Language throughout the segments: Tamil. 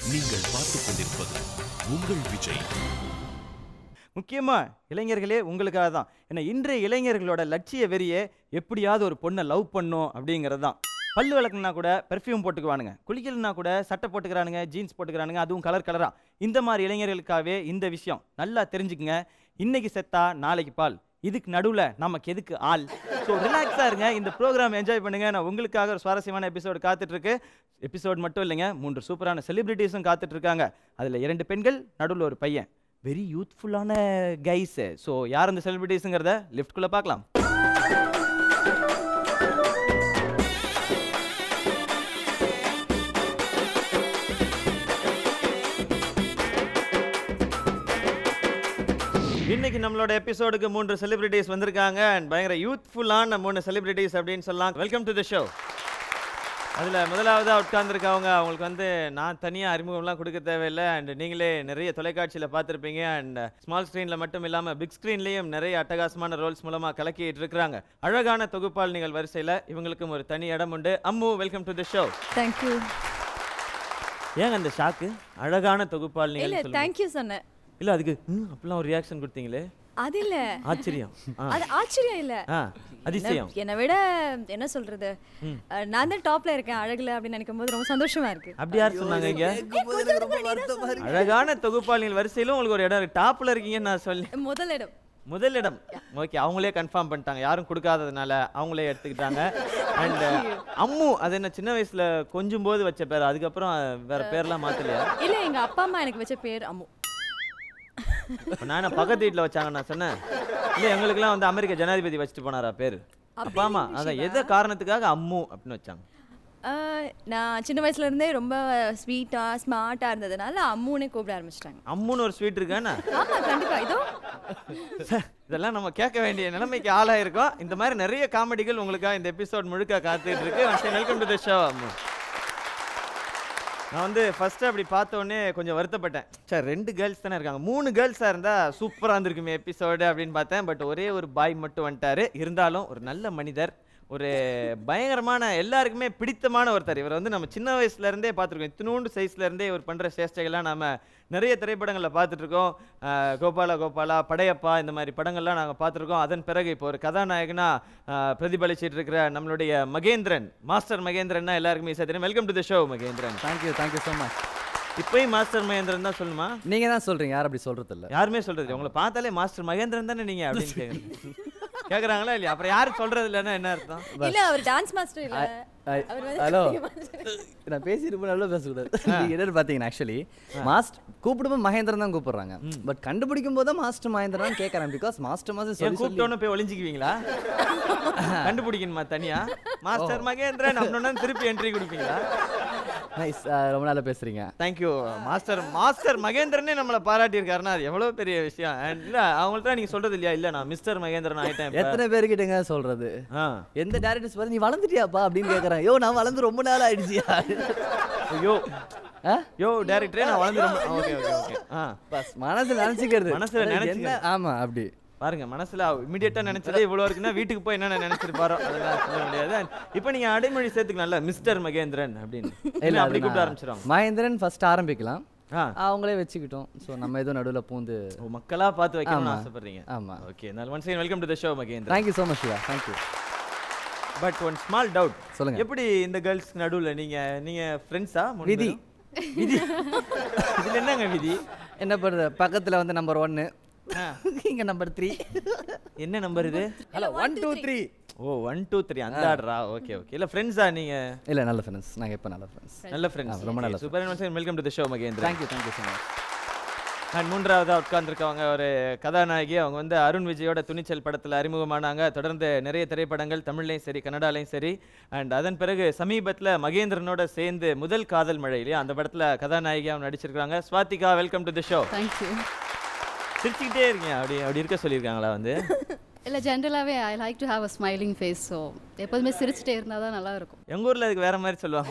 நீங்கள் பார்த்துக் கொண்டிருப்பது உங்கள் விஜய் முக்கியமா இளைஞர்களே உங்களுக்காக தான் ஏன்னா இன்றைய இளைஞர்களோட லட்சிய வெறியே எப்படியாவது ஒரு பொண்ணை லவ் பண்ணும் அப்படிங்கிறது தான் பல்லு விளக்குனா கூட பெர்ஃப்யூம் போட்டுக்குவானுங்க குளிக்கலனா கூட சட்டை போட்டுக்கிறானுங்க ஜீன்ஸ் போட்டுக்கிறானுங்க அதுவும் கலர் கலரா இந்த மாதிரி இளைஞர்களுக்காகவே இந்த விஷயம் நல்லா தெரிஞ்சுக்குங்க இன்னைக்கு செத்தா நாளைக்கு பால் இதுக்கு நடுவில் நமக்கு எதுக்கு ஆள் ஸோ ரிலாக்ஸாக இருங்க இந்த ப்ரோக்ராம் என்ஜாய் பண்ணுங்க நான் உங்களுக்காக ஒரு சுவாரஸ்யமான எபிசோடு காத்துட்டு இருக்கு எபிசோட் மட்டும் இல்லைங்க மூன்று சூப்பரான செலிபிரிட்டிஸும் காத்துட்டு இருக்காங்க அதில் இரண்டு பெண்கள் நடுவில் ஒரு பையன் வெரி யூத்ஃபுல்லான கைஸு ஸோ யார் அந்த செலிபிரிட்டிஸுங்கிறத லிஃப்ட்குள்ளே பார்க்கலாம் இன்னைக்கு நம்மளோட எபிசோடுக்கு மூன்று செலிபிரிட்டிஸ் வந்திருக்காங்க அண்ட் பயங்கர யூத்ஃபுல்லான மூணு செலிபிரிட்டிஸ் அப்படின்னு சொல்லலாம் வெல்கம் டு தி ஷோ அதில் முதலாவதாக உட்கார்ந்துருக்கவங்க அவங்களுக்கு வந்து நான் தனியாக அறிமுகம்லாம் கொடுக்க தேவையில்லை அண்ட் நீங்களே நிறைய தொலைக்காட்சியில் பார்த்துருப்பீங்க அண்ட் ஸ்மால் ஸ்க்ரீனில் மட்டும் இல்லாமல் பிக் ஸ்க்ரீன்லேயும் நிறைய அட்டகாசமான ரோல்ஸ் மூலமாக கலக்கிட்டு இருக்கிறாங்க அழகான தொகுப்பாளினிகள் வரிசையில் இவங்களுக்கும் ஒரு தனி இடம் உண்டு Ammu welcome to the show thank you ஏங்க அந்த ஷாக்கு அழகான இல்ல தொகுப்பாளினிகள் சொல்லுங்க தேங்க்யூ சொன்னேன் இல்லை அதுக்கு ம் அப்படிலாம் ஒரு ரியாக்ஷன் கொடுத்தீங்களே அது இல்ல ஆச்சரியம் ஆ அது ஆச்சரியம் இல்ல ஆ அதிசயம் என்ன- என்னை விட என்ன சொல்றது அஹ், நான் தான் டாப்ல இருக்கேன் அழகுல அப்படின்னு நினைக்கும் போது ரொம்ப சந்தோஷமா இருக்கு அப்படி யார் சொன்னாங்க இங்க அழகான தொகுப்பாளிகள் வரிசையிலும் உங்களுக்கு ஒரு இடம் இருக்கு டாப்ல இருக்கீங்கன்னு நான் சொல்லி முதல் இடம் முதல் இடம் ஓகே அவங்களே கன்ஃபார்ம் பண்ணிட்டாங்க யாரும் கொடுக்காததுனால அவங்களே எடுத்துக்கிட்டாங்க அண்ட் அம்மு அது என்ன சின்ன வயசுல கொஞ்சம் போது வச்ச பேர் அதுக்கப்புறம் வேற பேர்லாம் மாத்தலையா இல்ல எங்க அப்பா அம்மா எனக்கு வச்ச பேர் அம்மு இப்ப நான் என்ன பக்கத்து வீட்டில் வச்சாங்க நான் சொன்னேன் இல்லை எங்களுக்குலாம் வந்து அமெரிக்க ஜனாதிபதி வச்சுட்டு போனாரா பேர் அப்பா அம்மா அதான் எதை காரணத்துக்காக அம்மு அப்படின்னு வச்சாங்க அஹ், நான் சின்ன வயசுல இருந்தே ரொம்ப ஸ்வீட்டா ஸ்மார்ட்டா இருந்ததுனால அம்முனே கூப்பிட ஆரம்பிச்சிட்டாங்க அம்முன்னு ஒரு ஸ்வீட் இருக்கானே ஆமா கண்டிப்பா இதோ இதெல்லாம் நம்ம கேட்க வேண்டிய நிலைமைக்கு ஆளாயிருக்கோம் இந்த மாதிரி நிறைய காமெடிகள் உங்களுக்காக இந்த எபிசோட் முழுக்க காத்துட்டு இருக்கு வெல்கம் டு த ஷோ நான் வந்து ஃபர்ஸ்ட் அப்படி பார்த்த உடனே கொஞ்சம் வருத்தப்பட்டேன் சார் ரெண்டு கேர்ள்ஸ் தானே இருக்காங்க மூணு கேர்ள்ஸாக இருந்தால் சூப்பராக இருந்திருக்குமே எபிசோடு அப்படின்னு பார்த்தேன் பட் ஒரே ஒரு பாய் மட்டும் வந்துட்டாரு இருந்தாலும் ஒரு நல்ல மனிதர் ஒரு பயங்கரமான எல்லாருக்குமே பிடித்தமான ஒருத்தர் இவர் வந்து நம்ம சின்ன வயசுல இருந்தே பார்த்துருக்கோம் இத்தினூண்டு சைஸ்ல இருந்தே இவர் பண்ற சேஷ்டைகள்லாம் நாம நிறைய திரைப்படங்களில் பார்த்துட்டு இருக்கோம் அஹ் கோபால கோபாலா படையப்பா இந்த மாதிரி படங்கள்லாம் நாங்கள் பார்த்துருக்கோம் அதன் பிறகு இப்போ ஒரு கதாநாயகனா அஹ், பிரதிபலிச்சிட்டு இருக்கிற நம்மளுடைய மகேந்திரன் மாஸ்டர் மகேந்திரன்னா எல்லாருக்குமே ஈஸியாக தெரியும் welcome to the show Mahendran thank you thank you so much இப்போயும் மாஸ்டர் மகேந்திரன் தான் சொல்லுமா நீங்க தான் சொல்றீங்க யார் அப்படி சொல்றது இல்ல யாருமே சொல்றது இல்ல. உங்களை பார்த்தாலே மாஸ்டர் மகேந்திரன் தானே நீங்க அப்படின்னு கேக்குறீங்க கேக்குறாங்களா இல்லையா அப்புறம் யாரும் சொல்றது இல்லைன்னா என்ன அர்த்தம் இல்ல அவர் டான்ஸ் மாஸ்டர் இல்ல அவர் வந்து ஹலோ நான் பேசிட்டு நல்லா பேசக்கூடாது நீங்க என்னன்னு பாத்தீங்கன்னா ஆக்சுவலி மாஸ்டர் கூப்பிடும்போது மகேந்திரன் தான் கூப்பிடுறாங்க பட் கண்டுபிடிக்கும் போது மாஸ்டர் மகேந்திரன் கேட்கறேன் பிகாஸ் மாஸ்டர் மாஸ்டர் ஏன் சொல்லி சொல்லி கூப்பிட்டோன்னு போய் ஒளிஞ்சுக்குவீங்களா கண்டுபிடிக்கணுமா தனியா மாஸ்டர் மகேந்திரன் அப்படின்னா திருப்பி என்ட்ரி கொடுப்பீங்களா நைஸ் ரொம்ப நல்லா பேசுறீங்க தேங்க்யூ மாஸ்டர் மாஸ்டர் மகேந்திரனே நம்மளை பாராட்டி இருக்காருன்னா அது எவ்வளவு பெரிய விஷயம் And இல்ல அவங்கள்ட்ட நீங்க சொல்றது இல்லையா இல்ல நான் மிஸ்டர் மகேந்திரன் ஆயிட்டேன் இப்ப. எத்தனை பேருக்கிட்டங்க சொல்றது ஆ. எந்த டேரக்டர்ஸ் பார்த்து நீ வளர்ந்துட்டியாப்பா அப்படின்னு கேக்குறேன் யோ நான் வளர்ந்து ரொம்ப நாள் ஆயிடுச்சியா ஐயோ ஆ? யோ டேரக்டரே நான் வளர்ந்து ஓகே ஓகே ஓகே ஆ பஸ் மனசுல நினைச்சுக்கிறது மனசுல அது என்ன நினைச்சுக்கிறது. ஆமா அப்படி பாருங்க மனசுல இமிடியேட்டா நினைச்சதே இவ்வளவு இருக்குன்னா வீட்டுக்கு போய் என்ன நினைச்சிருப்பாரோ அதெல்லாம் சொல்ல முடியாது இப்போ நீங்க அடைமொழி சேர்த்துக்கலாம்ல மிஸ்டர் மகேந்திரன் அப்படின்னு இல்ல இல்ல அது அப்படி கூப்பிட்டு நான் ஆரம்பிச்சிருவாங்க மகேந்திரன் ஃபர்ஸ்ட் ஆரம்பிக்கலாம் ஆ அவங்களே வச்சுக்கிட்டோம் ஸோ நம்ம எதுவும் நடுவுல பூந்து ஓ, மக்களா பார்த்து வைக்கணும்னு ஆமா. ஆசைப்படுறீங்க ஆமா ஓகே நான் once welcome to the show Mahendran thank you so much Siva thank you but one small doubt சொல்லுங்க. எப்படி இந்த கேர்ள்ஸ் நடுவுல நீங்க நீங்க ஃப்ரெண்ட்ஸா விதி. விதி இதுல என்னங்க விதி என்ன பண்ணுறது பக்கத்துல வந்து நம்பர் ஒன்னு இங்க நம்பர் த்ரீ என்ன நம்பர் இது ஹலோ ஒன் டூ த்ரீ ஓ ஒன் டூ த்ரீ அந்த ஆர்டரா ஓகே ஓகே இல்ல ஃப்ரெண்ட்ஸா நீங்க இல்ல நல்ல ஃப்ரெண்ட்ஸ் நாங்க எப்போ நல்ல ஃப்ரெண்ட்ஸ் நல்ல ஃப்ரெண்ட்ஸ் ரொம்ப நல்ல super once welcome to the show Mahendran thank you thank you so much and மூன்றாவதாக உட்கார்ந்துருக்கவங்க ஒரு கதாநாயகி அவங்க வந்து அருண் விஜயோட துணிச்சல் படத்தில் அறிமுகமானாங்க தொடர்ந்து நிறைய திரைப்படங்கள் தமிழ்லையும் சரி கன்னடாலையும் சரி அண்ட் அதன் பிறகு சமீபத்தில் மகேந்திரனோட சேர்ந்து முதல் காதல் மழை இல்லையா அந்த படத்தில் கதாநாயகியாக நடிச்சிருக்காங்க Swathika welcome to the show thank you சிரிச்சுக்கிட்டே இருக்கீங்க அப்படி அப்படி இருக்க சொல்லியிருக்காங்களா வந்து இல்லை ஜென்ரலாகவே I like to have a smiling face so எப்போதுமே சிரிச்சுட்டே இருந்தால் தான் நல்லா இருக்கும் எங்கள் ஊரில் அதுக்கு வேற மாதிரி சொல்லுவாங்க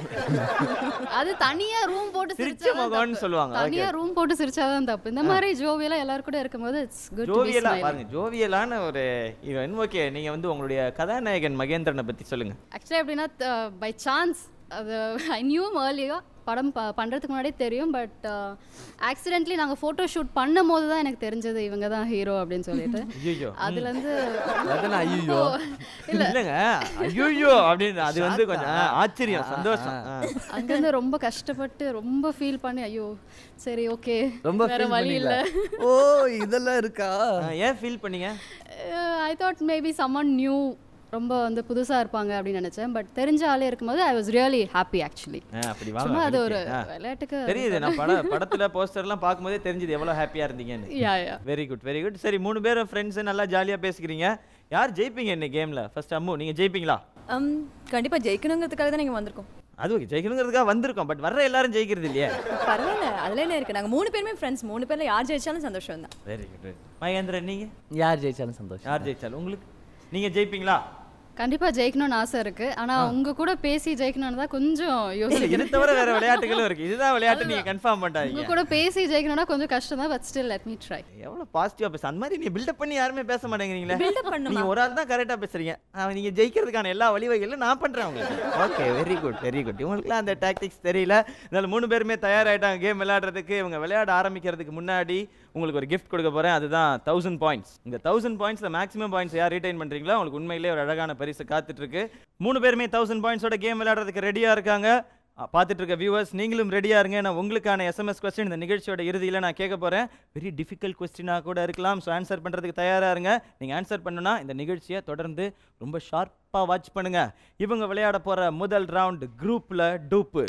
அது தனியாக ரூம் போட்டு சிரிச்ச சிரிச்சா முகம்னு சொல்லுவாங்க தனியாக ரூம் போட்டு சிரிச்சாதான் தப்பு இந்த மாதிரி ஜோவியெல்லாம் எல்லாரும் கூட இருக்கும்போது இட்ஸ் குட் டு பி ஜோவியலா ஸ்மைலிங் பாருங்க ஜோவியலான ஒரு ஹீரோயின் ஓகே நீங்க வந்து உங்களுடைய கதாநாயகன் மகேந்திரனை பத்தி சொல்லுங்க ஆக்சுவலி எப்படின்னா பை சான்ஸ் அது ஐ நியூ ஏர்லியோ படம் ப பண்ணுறதுக்கு முன்னாடியே தெரியும் பட் ஆக்சிடென்ட்லி நாங்கள் ஃபோட்டோ ஷூட் பண்ணும் போது தான் எனக்கு தெரிஞ்சது இவங்க தான் ஹீரோ அப்படின்னு சொல்லிட்டு ஐயோ அதுலேருந்து அதான் ஐயோ இல்லைங்க ஐயோ அப்படின்னு அது வந்து கொஞ்சம் ஆ, ஆச்சரியம் சந்தோஷம் ஆ. அங்கேருந்து ரொம்ப கஷ்டப்பட்டு ரொம்ப ஃபீல் பண்ணி ஐயோ சரி ஓகே ரொம்ப வேற feel வழி இல்லை பண்ணீங்களா? ஓ இதெல்லாம் இருக்கா ஆ, ஏன் ஃபீல் பண்ணீங்க I thought maybe someone new ரொம்ப வந்து புதுசாக இருப்பாங்க அப்படின்னு நினச்சேன் பட் தெரிஞ்ச ஆளே இருக்கும்போது I was really happy actually ஆ, அப்படி வாங்க சும்மா அது ஒரு ஆ. விளையாட்டுக்கு தெரியுது நான் பட படத்துல போஸ்டர்லாம் பார்க்கும்போதே தெரிஞ்சது எவ்வளவு ஹாப்பியா இருந்தீங்கன்னு yeah yeah very good very good சரி மூணு பேரும் ஃப்ரெண்ட்ஸ் நல்லா ஜாலியா பேசிக்கிறீங்க யார் ஜெயிப்பீங்க இந்த கேம்ல ஃபர்ஸ்ட் அம்மு நீங்க ஜெயிப்பீங்களா um, கண்டிப்பா ஜெயிக்கணுங்கிறதுக்காக தான் நீங்க வந்திருக்கோம் அது ஓகே ஜெயிக்கணுங்கிறதுக்காக வந்திருக்கோம் பட் வர்ற எல்லாரும் ஜெயிக்கிறது இல்லையே பரவாயில்ல அதுல என்ன இருக்கு நாங்க மூணு பேருமே ஃப்ரெண்ட்ஸ் மூணு பேர்ல யார் ஜெயிச்சாலும் சந்தோஷம் தான் வெரி குட் மகேந்திரன் நீங்க யார் ஜெயிச்சாலும் சந்தோஷம் யார் ஜெயிச்சாலும் உங்களுக்கு நீங்க ஜெயிப்பீங்களா கண்டிப்பாக ஜெயிக்கணும்னு ஆசை இருக்கு ஆனால் உங்க கூட பேசி ஜெயிக்கணும்னு தான் கொஞ்சம் இல்ல, யோசிக்கிறேன் இது தவிர வேற விளையாட்டுகளும் இருக்கு இதுதான் விளையாட்டு நீங்க கன்ஃபார்ம் உங்க பண்ணாதீங்க கூட பேசி ஜெயிக்கணும்னா கொஞ்சம் கஷ்டம் தான் but still let me try எவ்வளவு பாசிட்டிவா பேச அந்த மாதிரி நீ பில்டப் பண்ணி யாருமே பேச மாட்டேங்கிறீங்களே Build-up பண்ணுமா? நீங்க ஒரு ஆள் தான் கரெக்டா பேசுறீங்க அவன் நீங்க ஜெயிக்கிறதுக்கான எல்லா வழிவகைகளும் நான் பண்றேன் உங்களுக்கு okay very good very good இவங்களுக்குலாம் அந்த டாக்டிக்ஸ் தெரியல இதனால மூணு பேருமே தயாராயிட்டாங்க கேம் விளையாடுறதுக்கு இவங்க விளையாட ஆரம்பிக்கிறதுக்கு முன்னாடி உங்களுக்கு ஒரு gift கொடுக்க போறேன் அதுதான் தௌசண்ட் பாயிண்ட்ஸ் இந்த தௌசண்ட் பாயிண்ட்ஸ்ல மேக்ஸிமம் பாயிண்ட்ஸ் யார் ரீடைன் பண்றீங்களோ உங்களுக்கு உண்மையிலேயே ஒரு அழகான பரிசு காத்துட்டு இருக்கு மூணு பேருமே தௌசண்ட் பாயிண்ட்ஸோட கேம் விளையாடுறதுக்கு ரெடியா இருக்காங்க அ, பார்த்துட்டு இருக்க வியூவர்ஸ் நீங்களும் ரெடியா இருங்க நான் உங்களுக்கான எஸ்எம்எஸ் கொஸ்டின் இந்த நிகழ்ச்சியோட இறுதியில் நான் கேட்க போறேன் வெரி டிஃபிகல்ட் கொஸ்டினாக கூட இருக்கலாம் ஸோ ஆன்சர் பண்ணுறதுக்கு தயாராக இருங்க நீங்கள் ஆன்சர் பண்ணுனா இந்த நிகழ்ச்சியை தொடர்ந்து ரொம்ப ஷார்ப்பாக வாட்ச் பண்ணுங்க இவங்க விளையாட போகிற முதல் ரவுண்ட் குரூப்பில் டூப்பு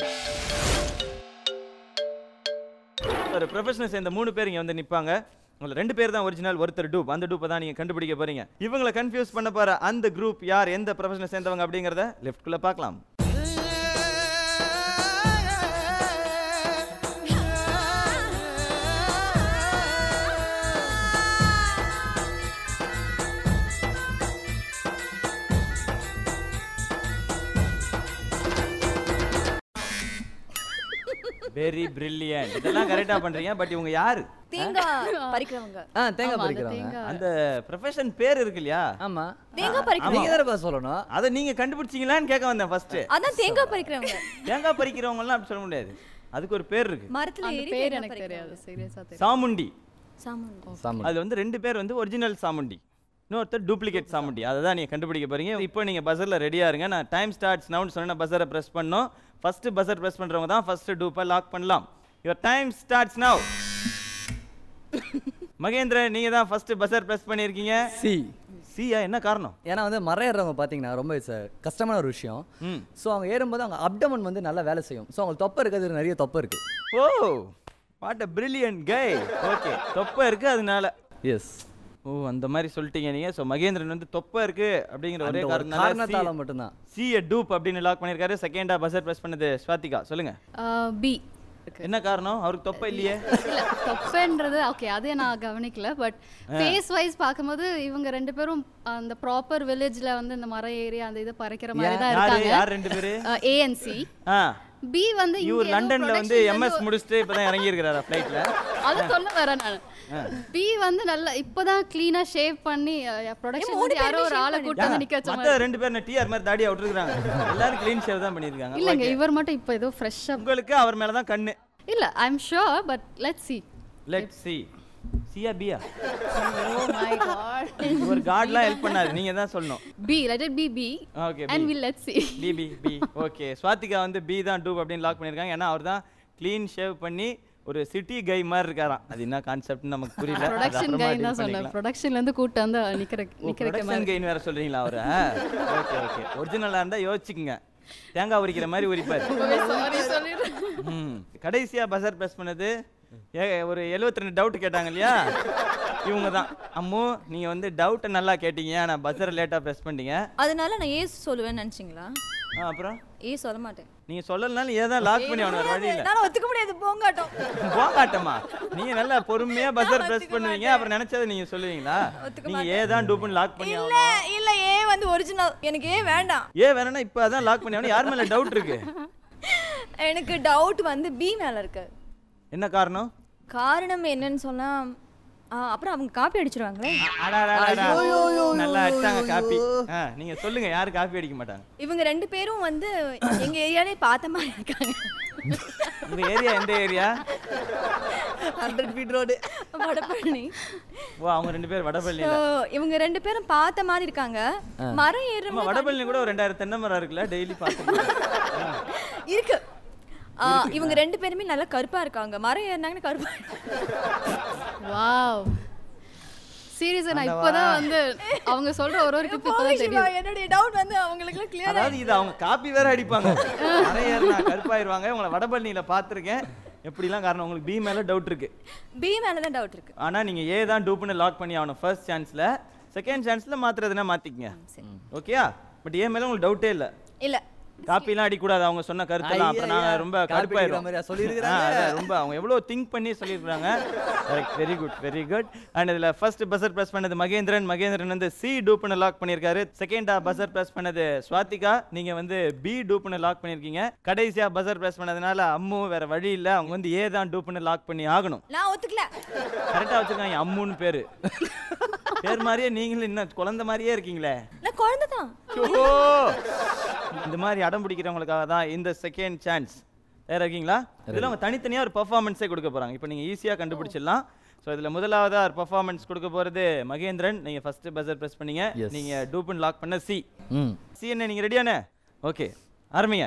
ஒரு ப்ரொஃபஷனல் சேர்ந்த மூணு பேர் இங்கே வந்து நிற்பாங்க உங்களை ரெண்டு பேர் தான் ஒரிஜினல் ஒருத்தர் டூப் அந்த டூப்பை தான் நீங்கள் கண்டுபிடிக்க போறீங்க இவங்களை கன்ஃபியூஸ் பண்ண போகிற அந்த குரூப் யார் எந்த ப்ரொஃபஷனல் சேர்ந்தவங்க அப்படிங்கிறத லெஃப்ட்குள்ளே பார்க்கலாம் வெரி பிரில்லியன்ட் இதெல்லாம் கரெக்டாக பண்ணுறீங்க பட் இவங்க யாரு தேங்காய் பறிக்கிறவங்க ஆ தேங்காய் ஆமா, அந்த பறிக்கிறவங்க தேங்காய் அந்த ப்ரொஃபஷன் பேர் இருக்கு இல்லையா ஆமா தேங்காய் பறிக்கிறவங்க நீங்க தானே சொல்லணும் அதை நீங்க கண்டுபிடிச்சீங்களான்னு கேட்க வந்தேன் ஃபர்ஸ்ட் அதான் தேங்காய் பறிக்கிறவங்க தேங்காய் பறிக்கிறவங்க எல்லாம் அப்படி சொல்ல முடியாது அதுக்கு ஒரு பேர் இருக்கு மரத்துல அந்த ஏறி பேர் தேங்காய் எனக்கு தெரியாது பறிக்கிறவங்க. சீரியஸாக தெரியும் சாமுண்டி சாமான் சாமி அது வந்து ரெண்டு பேர் வந்து ஒரிஜினல் சாமுண்டி இன்னொருத்தர் டூப்ளிகேட் சாமுண்டி அதை தான் நீங்கள் கண்டுபிடிக்க போறீங்க இப்போ நீங்கள் பஸ்ஸரில் ரெடியாக இருங்க நான் டைம் ஸ்டார்ட்ஸ் நவுன் சொன்ன பஸ்ஸரை ப்ரெஸ் பண்ணோம் ஃபர்ஸ்ட் பஸ்ஸர் ப்ரெஸ் பண்ணுறவங்க தான் ஃபர்ஸ்ட் டூப்பை லாக் பண்ணலாம் your time starts now Mahendran நீங்கள் தான் ஃபர்ஸ்ட் பஸ்ஸர் ப்ரெஸ் பண்ணியிருக்கீங்க சி சியா என்ன காரணம் ஏன்னா வந்து மரம் ஏறுறவங்க பார்த்தீங்கன்னா ரொம்ப இட்ஸ் கஷ்டமான ஒரு விஷயம் ம் ஸோ அவங்க ஏறும்போது அவங்க அப்டமன் வந்து நல்லா வேலை செய்யும் ஸோ அவங்க தொப்பை இருக்கிறது நிறைய தொப்பை இருக்கு oh what a brilliant guy okay தொப்பை இருக்கு அதனால எஸ் ஓ அந்த மாதிரி சொல்லிட்டீங்க நீங்க ஸோ மகேந்திரன் வந்து தொப்பை இருக்கு அப்படிங்கிற ஒரே காரணத்தால காரணத்தால மட்டும்தான் சி எ டூப் அப்படின்னு லாக் பண்ணிருக்காரு செகண்டா பஸ்ஸர் பிரஸ் பண்ணது ஸ்வாதிகா சொல்லுங்க பி என்ன காரணம் அவருக்கு தொப்பை இல்லையே இல்ல தொப்பைன்றது ஓகே அதே நான் கவனிக்கல பட் ஃபேஸ் வைஸ் பார்க்கும்போது இவங்க ரெண்டு பேரும் அந்த ப்ராப்பர் வில்லேஜ்ல வந்து இந்த மரம் ஏறி அந்த இதை பறிக்கிற மாதிரி தான் யாரு இருக்காங்க யார் ரெண்டு பேரு ஏஎன்சி ஆ பி வந்து இங்க இவர் ஏதோ லண்டன்ல வந்து production ல எம்எஸ் இருந்து முடிச்சுட்டு இப்பதான் இறங்கி இருக்கிறாரா ஃபிளைட்ல அது சொல்ல வரேன் நான் பி வந்து நல்லா இப்பதான் க்ளீனா ஷேவ் பண்ணி ப்ரொடக்ஷன் மூணு யாரோ ஒரு பேருமே ஆளை shave கூட்டு வந்து நிக்க வச்ச மாதிரி மத்த ரெண்டு பேர் டிஆர் மாதிரி தாடியா விட்டுருக்காங்க எல்லாரும் க்ளீன் ஷேவ் தான் பண்ணிருக்காங்க இல்லங்க இவர் மட்டும் இப்போ ஏதோ ஃப்ரெஷ்ஷா உங்களுக்கு அவர் மேல தான் கண்ணு இல்ல I am sure but let's see let C சியா பியா oh my god இவர் காட்லாம் ஹெல்ப் பண்ணாரு நீங்க தான் சொல்லணும் b let it be b okay and we'll let's see B B B okay Swathika வந்து பி தான் டூப் அப்படின்னு லாக் பண்ணியிருக்காங்க ஏன்னா அவர் தான் க்ளீன் ஷேவ் பண்ணி ஒரு சிட்டி கை மாதிரி இருக்காராம் அது என்ன கான்செப்ட் நமக்கு புரியல அது ப்ரொடக்ஷன் அப்புறமா கை deal தான் சொன்னேன் பண்ணிக்கலாம். ப்ரொடக்ஷன்ல இருந்து கூட்டு வந்து நிக்கிற ஓ, நிக்க வைக்க production கைன்னு வேற சொல்றீங்களா அவரு ஓகே ஓகே ஒரிஜினலா இருந்தா யோசிச்சுக்குங்க தேங்காய் உரிக்கிற மாதிரி உரிப்பாரு சாரி சொல்லிடுறேன் ம். கடைசியா பசர் பிரஸ் பண்ணது ஏ ஒரு 72 ரெண்டு டவுட் கேட்டாங்க இல்லையா இவங்க தான் அம்மு நீங்க வந்து டவுட்டை நல்லா கேட்டீங்க ஆனா பஸ்ஸரை லேட்டா பிரஸ் பண்ணிட்டீங்க அதனால நான் ஏ சொல்லுவேன்னு நினைச்சீங்களா ஆ, அப்புறம் ஏ சொல்ல மாட்டேன் நீங்க சொல்லலனாலும் ஏதான் லாக் பண்ணி அவன வழி இல்ல என்னால ஒத்துக்க முடியாது போங்காட்டம் போகாட்டமா நீங்க நல்லா பொறுமையா பஸ்ஸர் பிரஸ் பண்ணுவீங்க அப்புறம் நினைச்சதை நீங்க சொல்லுவீங்களா ஒத்துக்க நீங்க ஏதான் டூப்னு லாக் பண்ணி இல்ல இல்ல ஏ வந்து ஒரிஜினல் எனக்கு ஏ வேண்டாம் ஏ வேணா இப்ப அதான் லாக் பண்ணி ஆகணும். யார் மேல டவுட் இருக்கு எனக்கு டவுட் வந்து பி மேல இருக்கு என்ன காரணம் காரணம் என்னன்னு சொன்னா ஆ, அப்புறம் அவங்க காப்பி அடிச்சிருவாங்களே அடாடாடாடா. நல்லா அடிச்சாங்க காப்பி ஆ, நீங்க சொல்லுங்க யாரு காப்பி அடிக்க மாட்டாங்க இவங்க ரெண்டு பேரும் வந்து எங்க ஏரியாலே பார்த்த மாதிரி இருக்காங்க உங்க ஏரியா எந்த area hundred feet road Vadapalani ஓ அவங்க ரெண்டு பேர் வடபழனி So, இவங்க ரெண்டு பேரும் பார்த்த மாதிரி இருக்காங்க மரம் ஏறுற நம்ம வடபழனி கூட ஒரு ரெண்டாயிரம் தென்னை மரம் இருக்குல்ல டெய்லி பார்த்து இருக்கு ஆ, இவங்க ரெண்டு பேருமே நல்லா கருப்பா இருக்காங்க மரம் ஏறினாங்கன்னா கருப்பா வாவ் சீரியஸா நான் இப்போதான் வந்து அவங்க சொல்ற ஒரு ஒரு டிப் இப்போதான் தெரியும் என்னுடைய டவுட் வந்து அவங்களுக்கு கிளியர் அதாவது இது அவங்க காப்பி வேற அடிப்பாங்க மறையேறினா கருப்பாயிருவாங்க உங்களை வடபழனியில பார்த்துருக்கேன் எப்படிலாம் காரணம் உங்களுக்கு பி மேல டவுட் இருக்கு பி மேல தான் டவுட் இருக்கு ஆனா நீங்க ஏ தான் டூப்னு லாக் பண்ணி ஆகணும் ஃபர்ஸ்ட் சான்ஸ்ல செகண்ட் சான்ஸ்ல மாத்துறதுனா மாத்திக்கங்க ஓகேயா பட் ஏ மேல உங்களுக்கு டவுட்டே இல்ல இல்ல காப்பிலாம் அடிக்கக்கூடாது அவங்க சொன்ன கருத்தெல்லாம் அப்புறம் நாங்க ரொம்ப காப்பி அடிக்கிற கடுப்பாயிரும் மாதிரியா சொல்லியிருக்கிறாங்க? ஆ, அதான் ரொம்ப அவங்க எவ்வளோ திங்க் பண்ணி சொல்லியிருக்காங்க very good very good and இதில் ஃபர்ஸ்ட் பஸர் ப்ரெஸ் பண்ணது மகேந்திரன் மகேந்திரன் வந்து சி டூப்னு லாக் பண்ணியிருக்காரு செகண்டா பஸர் ப்ரெஸ் பண்ணது ஸ்வாதிகா நீங்க வந்து பி டூப்னு லாக் பண்ணியிருக்கீங்க கடைசியா பஸர் ப்ரெஸ் பண்ணதுனால அம்மு வேற வழி இல்ல அவங்க வந்து ஏ தான் டூப்னு லாக் பண்ணி ஆகணும் நான் ஒத்துக்கல கரெக்டா வச்சிருக்காங்க அம்முன்னு பேரு பேர் மாதிரியே நீங்களும் இன்னும் குழந்தை மாதிரியே இருக்கீங்களே நான் குழந்தை தான் ஓ இந்த மாதிரி அடம் பிடிக்கிறவங்களுக்காக தான் இந்த செகண்ட் சான்ஸ் வேற இருக்கீங்களா இதில் அவங்க தனித்தனியாக ஒரு பர்ஃபார்மன்ஸே கொடுக்க போறாங்க இப்போ நீங்கள் ஈஸியாக கண்டுபிடிச்சிடலாம் ஸோ இதில் முதலாவதா ஒரு பர்ஃபார்மன்ஸ் கொடுக்க போறது மகேந்திரன் நீங்க ஃபர்ஸ்ட் பஸர் ப்ரெஸ் பண்ணீங்க Yes. நீங்க டூப்பன் லாக் பண்ண சி ம் சி என்ன நீங்க ரெடியானே ஓகே ஆரம்பிங்க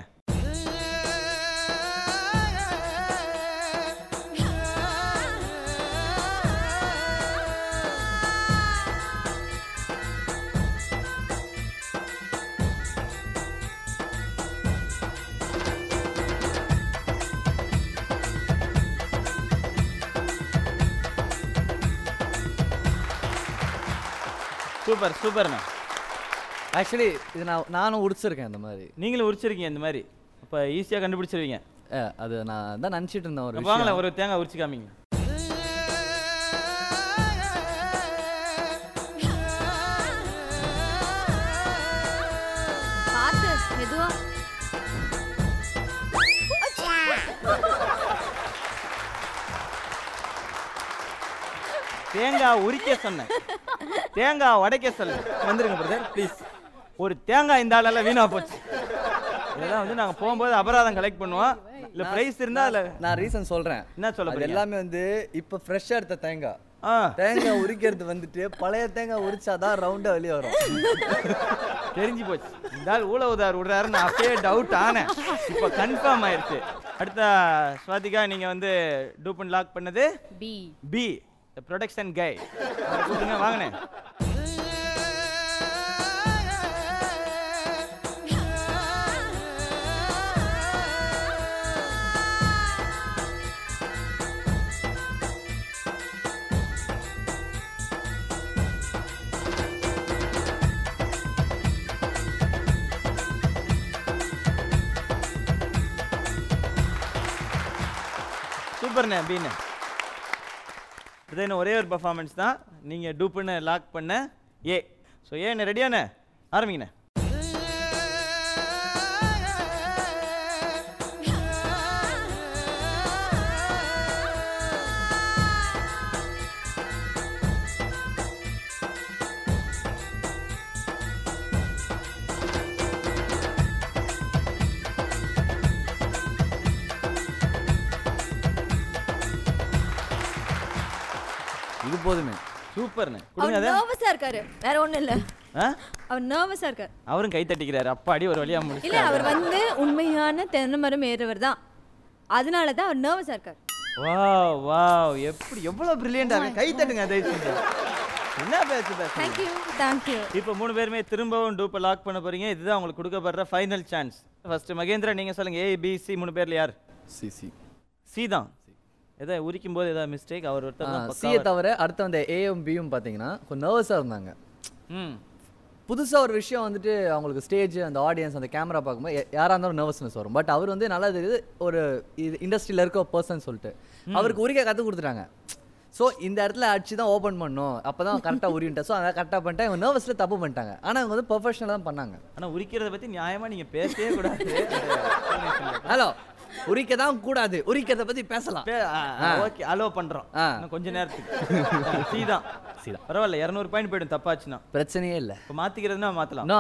சூப்பர் சூப்பர்ண்ணா ஆக்சுவலி இது நான் நானும் உடிச்சிருக்கேன் இந்த மாதிரி நீங்களும் உரிச்சிருக்கீங்க இந்த மாதிரி அப்போ ஈஸியாக கண்டுபிடிச்சிருவீங்க ஏ, அது நான் தான் நினச்சிட்டு இருந்தேன் ஒரு வாங்களேன் விஷயம் ஒரு தேங்காய் உரிச்சு காமிங்க பார்த்து மெதுவா தேங்காய் உரிக்க சொன்னேன் தேங்காய் உடைக்க சொல்ல வந்துருங்க பிரதர் ப்ளீஸ் ஒரு தேங்காய் இந்த ஆளெல்லாம் வீணா போச்சு இதெல்லாம் வந்து நாங்க போகும்போது அபராதம் கலெக்ட் பண்ணுவோம் இல்ல பிரைஸ் இருந்தா அதுல நான் ரீசன் சொல்றேன் என்ன சொல்ல அது போறீங்க? எல்லாமே வந்து இப்ப ஃப்ரெஷ்ஷா எடுத்த தேங்காய் ஆ தேங்காய் உரிக்கிறது வந்துட்டு பழைய தேங்காய் உரிச்சாதான் ரவுண்டா வெளியே வரும் தெரிஞ்சு போச்சு இந்த ஆள் ஊழ உதார் விடுறாரு நான் அப்பயே டவுட் ஆனேன் இப்போ கன்ஃபார்ம் ஆயிருச்சு அடுத்த ஸ்வாதிகா நீங்க வந்து டூப்பன் லாக் பண்ணது பி பி ப்ரொடக்ஷன் கை கூப்பிடுங்க வாங்கினேன் சூப்பர்ண்ணே பீண்ணே இது இன்னும் ஒரே ஒரு பர்ஃபார்மன்ஸ் தான் நீங்கள் டூப்புன்னு லாக் பண்ண ஏ ஸோ ஏண்ணே ரெடியாண்ணே ஆரம்பிங்கண்ணே இது போதுமே சூப்பர்ண்ணே அவர் கொடுங்க அதை நர்வஸா இருக்காரு வேற ஒண்ணும் இல்ல ஆ அவர் நர்வஸா இருக்காரு அவரும் கை தட்டிக்கிறாரு அப்பாடி ஒரு வழியா இல்ல முடிச்சு அவர் வந்து உண்மையான தென்னை மரம் ஏறுவர் தான் அதனால தான் அவர் நர்வஸா இருக்காரு வாவ் வாவ் எப்படி எவ்வளவு பிரில்லியண்டா இருக்கு கை தட்டுங்க தயவு செஞ்சு என்ன பேச்சு பேசுறீங்க தேங்க்யூ தேங்க்யூ இப்போ மூணு பேருமே திரும்பவும் டூப்பை லாக் பண்ண போறீங்க இதுதான் உங்களுக்கு கொடுக்கப்படுற ஃபைனல் சான்ஸ் ஃபர்ஸ்ட் மகேந்திரா நீங்க சொல்லுங்க ஏ பி சி மூணு பேர்ல யார் சி சி சி தான் எதை உரிக்கும் போது ஏதாவது மிஸ்டேக் அவர் ஒருத்தர் தான் சியை பக்காவா- தவிர அடுத்த அந்த ஏஎம் பியும் பார்த்தீங்கன்னா கொஞ்சம் நர்வஸாக இருந்தாங்க ம் புதுசாக ஒரு விஷயம் வந்துட்டு அவங்களுக்கு ஸ்டேஜ் அந்த ஆடியன்ஸ் அந்த கேமரா பார்க்கும்போது யா- யாரா இருந்தாலும் நர்வஸ்னஸ் வரும் பட் அவர் வந்து நல்லா தெரியுது ஒரு இது இண்டஸ்ட்ரியில் இருக்க பர்சன் சொல்லிட்டு அவருக்கு உரிக்க கற்றுக் கொடுத்துட்டாங்க ஸோ இந்த இடத்துல அடிச்சு தான் ஓப்பன் பண்ணும் அப்போ தான் கரெக்டாக உரின்ட்டேன் ஸோ அதை கரெக்டாக பண்ணிட்டேன் இவங்க நர்வஸில் தப்பு பண்ணிட்டாங்க ஆனால் இவங்க வந்து ப்ரொஃபஷனலாக தான் பண்ணாங்க ஆனா உரிக்கிறத பத்தி நியாயமா நீங்க பேசவே கூடாது ஹலோ உரிக்க தான் கூடாது உரிக்கிறத பற்றி பேசலாம் ஓகே அலோ பண்றோம் ஆ. இன்னும் கொஞ்ச நேரத்துக்கு சி தான் சி தான். பரவாயில்ல இரநூறு பாயிண்ட் போயிடும் தப்பாச்சுன்னா பிரச்சனையே இல்லை இப்போ மாத்திக்கிறதுனா மாத்தலாம் no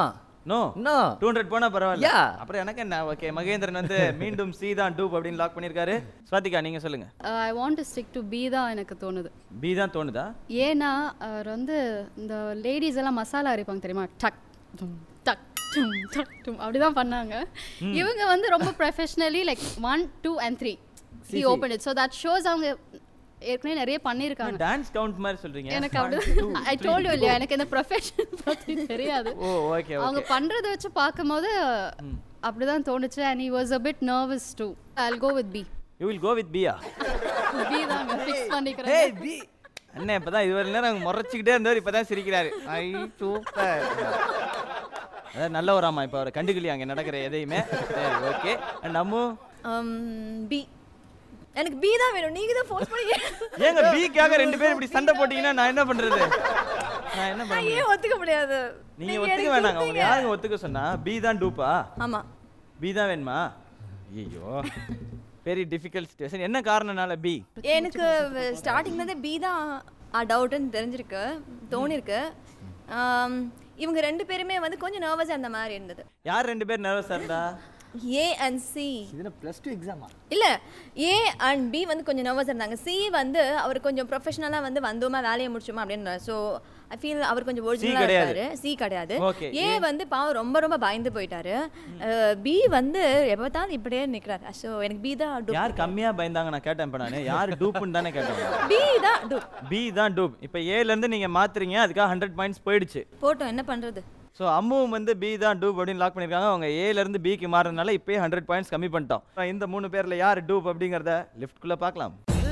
no no two hundred போனா பரவாயில்ல Yeah. அப்புறம் எனக்கு என்ன ஓகே மகேந்திரன் வந்து மீண்டும் சி தான் டூப் அப்படின்னு லாக் பண்ணியிருக்காரு ஸ்வாதிகா நீங்க சொல்லுங்க I want to stick to B தான் எனக்கு தோணுது பி தான் தோணுதா ஏன்னா அவர் வந்து இந்த லேடிஸ் எல்லாம் மசாலா அரைப்பாங்க தெரியுமா டக் டும், டக் டும், டக் டும் அப்படிதான் பண்ணாங்க இவங்க வந்து ரொம்ப professionally like one two and three C open it so that shows அவங்க ஏற்கனவே நிறைய பண்ணியிருக்காங்க டான்ஸ் கவுண்ட் மாதிரி சொல்றீங்க எனக்கு அப்படி ஐ டோல்ட் இல்லையா எனக்கு இந்த ப்ரொஃபஷன் பற்றி தெரியாது ஓ ஓகே அவங்க ஓகே பண்றத வச்சு பார்க்கும்போது அப்படிதான் தோணுச்சு and he was a bit nervous too i'll go with b you will go with பியா b தான் ஃபிக்ஸ் பண்ணிக்கிறேன் ஏய் பி அண்ணே இப்பதான் இதுவரை நேரம் முறைச்சிக்கிட்டே இருந்தவர் இப்பதான் சிரிக்கிறாரு ஐ சூப்பர் அதாவது நல்ல ஒரு ஆமா இப்போ அவரை கண்டுக்கலையா அங்க நடக்கிற எதையுமே சரி ஓகே அண்ட் அம்மு பி எனக்கு பி தான் வேணும் நீங்க தான் ஃபோர்ஸ் பண்ணி ஏங்க பிக்காக ரெண்டு பேரும் இப்படி சண்டை போட்டீங்கன்னா நான் என்ன பண்றது நான் என்ன நான் பண்ண ஏன் ஒத்துக்க முடியாது நீங்க நீங்க ஒத்துக்க எனக்கு வேணாங்க உங்க கொடுத்தீங்க. யாருங்க ஒத்துக்க சொன்னா பி தான் டூப்பா ஆமா பி தான் வேணுமா ஐயோ வெரி டிஃபிகல்ட் சுச்சுவேஷன் என்ன காரணனால பி எனக்கு ஸ்டார்டிங்ல இருந்தே பி தான் டவுட்னு தெரிஞ்சிருக்கு தோணிருக்கு ஆம், இவங்க ரெண்டு பேருமே வந்து கொஞ்சம் நர்வஸாக இருந்த மாதிரி இருந்தது யார் ரெண்டு பேர் நர்வஸா இருந்தா ஏ அண்ட் சி இது ப்ளஸ் டூ எக்ஸாமா இல்ல ஏ அண்ட் பி வந்து கொஞ்சம் நர்வஸ் இருந்தாங்க சி வந்து அவர் கொஞ்சம் ப்ரொஃபஷனலா வந்து வந்தோமா வேலையை முடிச்சோமா அப்படின்னு ஸோ ஐ ஃபீல் அவர் கொஞ்சம் ஒரிஜினலா கிடையாது. இருக்காரு சி கிடையாது Okay, ஏ வந்து பாவம் ரொம்ப ரொம்ப பயந்து போயிட்டாரு பி வந்து எப்போ பார்த்தாலும் இப்படியே நிக்கிறாரு ஸோ எனக்கு பி தான் யார் கம்மியா பயந்தாங்க நான் கேட்டேன் இப்ப நானு யார் டூப்புன்னு தானே கேட்டேன் பி தான் டூ பி தான் டூப் இப்போ ஏல இருந்து நீங்க மாத்துறீங்க அதுக்காக ஹண்ட்ரட் பாயிண்ட்ஸ் போயிடுச்சு போட்டோம் என்ன பண்றது ஸோ அம்முவும் வந்து பி தான் டூப் அப்படின்னு லாக் பண்ணியிருக்காங்க அவங்க ஏல இருந்து பிக்கு மாறதுனால இப்போயே ஹண்ட்ரட் பாயிண்ட்ஸ் கம்மி பண்ணிட்டோம் இந்த மூணு பேர்ல யார் டூப் அப்படிங்கிறத லிஃப்ட்குள்ள பார்க்கலாம்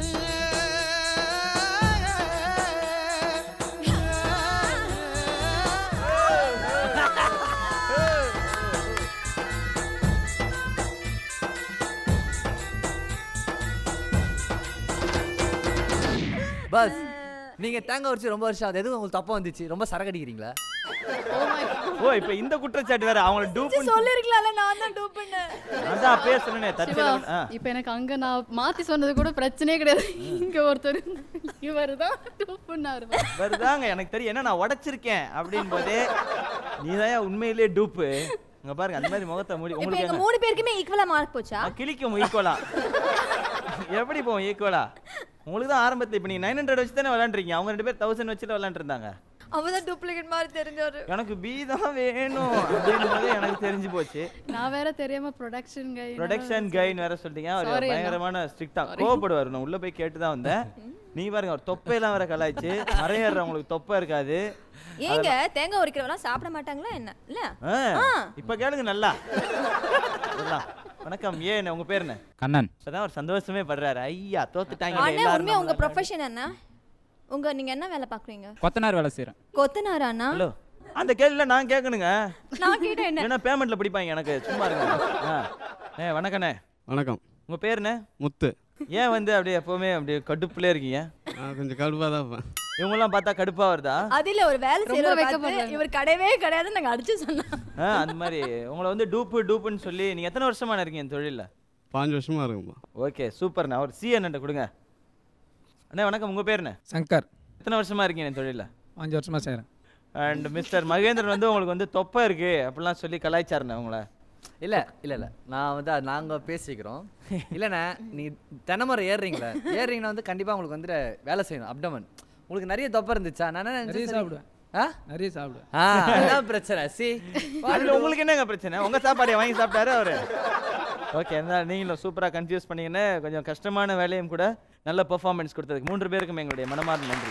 பஸ் நீங்க தேங்காய் உரிச்சு ரொம்ப வருஷம் அது எதுவும் உங்களுக்கு தப்பா வந்துச்சு ரொம்ப சரக்கு அடிக்கிறீங்களா ஓ இப்போ இந்த குற்றச்சாட்டு வேற அவங்கள டூப் சொல்லிருக்கலாம்ல நான் தான் டூ பண்ணேன் அதான் அப்பயே சொன்னேனே சிவா தற்செயலா ஆ இப்போ எனக்கு அங்க நான் மாத்தி சொன்னது கூட பிரச்சனையே கிடையாது இங்க ஒருத்தர் இவர் தான் பண்ணாரு வருதாங்க எனக்கு தெரியும் ஏன்னா நான் உடைச்சிருக்கேன் அப்படின் போதே நீதான் உண்மையிலேயே டூப்பு அங்க பாருங்க அந்த மாதிரி முகத்தை மூடி இப்போ உங்களுக்கு எங்க என்ன? மூணு பேருக்குமே ஈக்குவலா மார்க் போச்சா நான் கிளிக்கும் ஈக்குவலா எப்படி போவோம் ஈக்குவலா உங்களுக்கு தான் ஆரம்பத்துல இப்போ நீங்க நைன் ஹண்ட்ரட் வச்சு தானே விளாண்டுறீங்க அவங்க ரெண்டு பேர் தௌசண்ட் வச்சுட்டு விளாண்டுருந்தாங்க அவதான் டூப்ளிகேட் மாதிரி தெரிஞ்சவரு எனக்கு பி தான் வேணும் அப்படின்னு போது எனக்கு தெரிஞ்சு போச்சு நான் வேற தெரியாம ப்ரொடக்ஷன் கை ப்ரொடக்ஷன் கைன் வேற சொல்லிட்டீங்க அவர் Sorry அண்ணா. பயங்கரமான ஸ்ட்ரிக்டா கோவப்படுவார் நான் உள்ள போய் கேட்டு தான் வந்தேன் நீ பாருங்க அவர் தொப்பையெல்லாம் வேற கலாய்ச்சு மறையறவங்களுக்கு தொப்பை இருக்காது ஏங்க தேங்காய் உரிக்கிறவெல்லாம் சாப்பிட மாட்டாங்களா என்ன இல்ல ஆ, இப்ப கேளுங்க நல்லா சொல்லலாம். வணக்கம் ஏன் உங்க பேர் என்ன கண்ணன் இப்பதான் ஒரு சந்தோஷமே படுறாரு ஐயா தோத்துட்டாங்க அண்ணா உண்மையா உங்க ப்ரொஃபஷன் என்ன உங்க நீங்க என்ன வேலை பாக்குறீங்க கொத்தனார் வேலை செய்கிறேன் கொத்தனாரா அண்ணா ஹலோ அந்த கேள்வியில நான் கேட்கணுங்க நான் கேட்டேன் என்ன ஏன்னா பேமெண்ட்ல பிடிப்பாங்க எனக்கு சும்மா இருங்க ஆ. ஏ வணக்கண்ணே வணக்கம் உங்க பேர் என்ன முத்து ஏன் வந்து அப்படியே எப்பவுமே அப்படியே கடுப்புல இருக்கீங்க நான் கொஞ்சம் கடுப்பாக தான் இருப்பேன் இவங்கெல்லாம் பார்த்தா கடுப்பா வருதா அது இல்ல ஒரு வேலை செய்யற வெக்கப்படுறாங்க. இவர் கிடையவே கிடையாதுன்னு நாங்க அடிச்சு சொன்னோம் ஆ, அந்த மாதிரி உங்களை வந்து டூப்பு டூப்புன்னு சொல்லி நீங்க எத்தனை வருஷமா இருக்கீங்க இந்த தொழில்ல பாஞ்சு வருஷமா இருக்கும்பா ஓகே சூப்பர்ண்ணா ஒரு சி அண்ணன் கொடுங்க அண்ணே வணக்கம் உங்க பேர் என்ன சங்கர் எத்தனை வருஷமா இருக்கீங்க இந்த தொழில்ல அஞ்சு வருஷமா செய்கிறேன் அண்ட் மிஸ்டர் மகேந்திரன் வந்து உங்களுக்கு வந்து தொப்பை இருக்கு அப்படிலாம் சொல்லி கலாய்ச்சாருண்ணே உங்களை இல்ல இல்ல இல்ல நான் வந்து அது நாங்க பேசிக்கிறோம் இல்லண்ணே நீ தினமுறை ஏறுறீங்களே ஏறுறீங்கன்னா வந்து கண்டிப்பா உங்களுக்கு வந்துட்டு வேலை செய்யணும் அப்டமன் உங்களுக்கு நிறைய தொப்பை இருந்துச்சா நான் என்ன நிறைய நினைச்சேன் சரி- சாப்பிடுவேன் ஆ நிறைய சாப்பிடுவேன் ஆ அதான் பிரச்சனை சி அதுல உங்களுக்கு என்னங்க பிரச்சனை உங்க சாப்பாடை வாங்கி சாப்பிட்டாரு அவரு ஓகே இருந்தாலும் நீங்களும் சூப்பரா கன்ஃபியூஸ் பண்ணீங்கன்னு கொஞ்சம் கஷ்டமான வேலையும் கூட நல்ல பெர்ஃபார்மன்ஸ் கொடுத்ததுக்கு மூன்று பேருக்கும் எங்களுடைய மனமார்ந்த நன்றி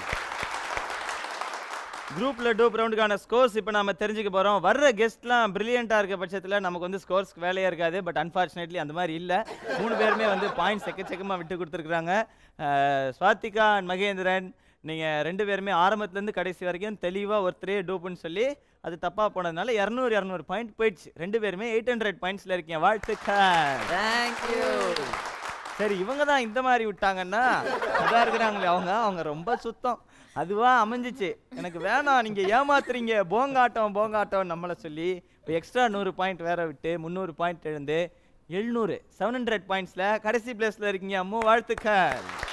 குரூப்ல டூப் ரவுண்டுக்கான ஸ்கோர்ஸ் இப்போ நாம தெரிஞ்சுக்க போறோம் வர்ற கெஸ்ட்லாம் பிரில்லியண்டா இருக்க பட்சத்துல நமக்கு வந்து ஸ்கோர்ஸ்க்கு வேலையா இருக்காது பட் அன்ஃபார்ச்சுனேட்லி அந்த மாதிரி இல்ல மூணு பேருமே வந்து பாயிண்ட்ஸ் எக்கச்சக்கமா விட்டு கொடுத்துருக்காங்க ஸ்வாதிகா அண்ட் மகேந்திரன் நீங்க ரெண்டு பேருமே ஆரம்பத்துல இருந்து கடைசி வரைக்கும் தெளிவா ஒருத்தரே டூப்புன்னு சொல்லி அது தப்பா போனதுனால இரநூறு இரநூறு பாயிண்ட் போயிடுச்சு ரெண்டு பேருமே எயிட் ஹண்ட்ரட் பாயிண்ட்ஸ்ல இருக்கீங்க வாழ்த்துக்கள் தேங்க்யூ சரி இவங்க தான் இந்த மாதிரி விட்டாங்கன்னா இதா இருக்கிறாங்களே அவங்க அவங்க ரொம்ப சுத்தம் அதுவா அமைஞ்சிச்சு எனக்கு வேணாம் நீங்க ஏமாத்துறீங்க போங்காட்டம் போங்காட்டம் நம்மளை சொல்லி இப்போ எக்ஸ்ட்ரா நூறு பாயிண்ட் வேற விட்டு முந்நூறு பாயிண்ட் எழுந்து எழுநூறு செவன் ஹண்ட்ரட் பாயிண்ட்ஸ்ல கடைசி பிளேஸ்ல இருக்கீங்க அம்மு வாழ்த்துக்கள்